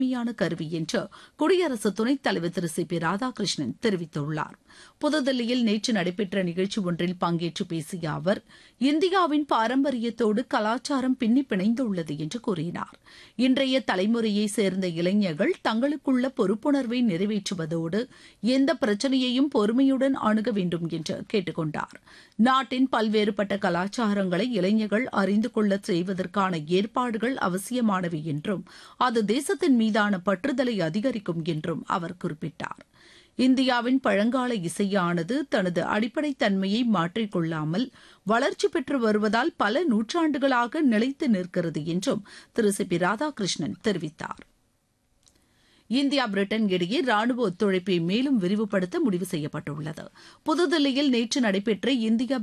யான கருவி என்று குடியரசு துணைத் தலைவர் திரு சி பி ராதாகிருஷ்ணன் தெரிவித்துள்ளார் புதுதில்லியில் நேற்று நடைபெற்ற நிகழ்ச்சி ஒன்றில் பங்கேற்று பேசிய அவர் இந்தியாவின் பாரம்பரியத்தோடு கலாச்சாரம் பின்னி பிணைந்துள்ளது என்று கூறினார் இன்றைய தலைமுறையை சேர்ந்த இளைஞர்கள் தங்களுக்குள்ள பொறுப்புணர்வை நிறைவேற்றுவதோடு எந்த பிரச்சனையையும் பொறுமையுடன் அணுக வேண்டும் என்று கேட்டுக்கொண்டார் நாட்டின் பல்வேறுபட்ட கலாச்சாரங்களை இளைஞர்கள் அறிந்து கொள்ள செய்வதற்கான ஏற்பாடுகள் அவசியமானவை என்றும் அது தேசத்தின் மீதான பற்றுதலை அதிகரிக்கும் என்றும் அவர் குறிப்பிட்டார் இந்தியாவின் பழங்கால இசையானது தனது அடிப்படை தன்மையை மாற்றிக்கொள்ளாமல் வளர்ச்சி பெற்று வருவதால் பல நூற்றாண்டுகளாக நிலைத்து நிற்கிறது என்றும் திரு சி பி ராதாகிருஷ்ணன் தெரிவித்தார் இந்தியா பிரிட்டன் இடையே ராணுவ ஒத்துழைப்பை மேலும் விரிவுபடுத்த முடிவு செய்யப்பட்டுள்ளது புதுதில்லியில் நேற்று நடைபெற்ற இந்தியா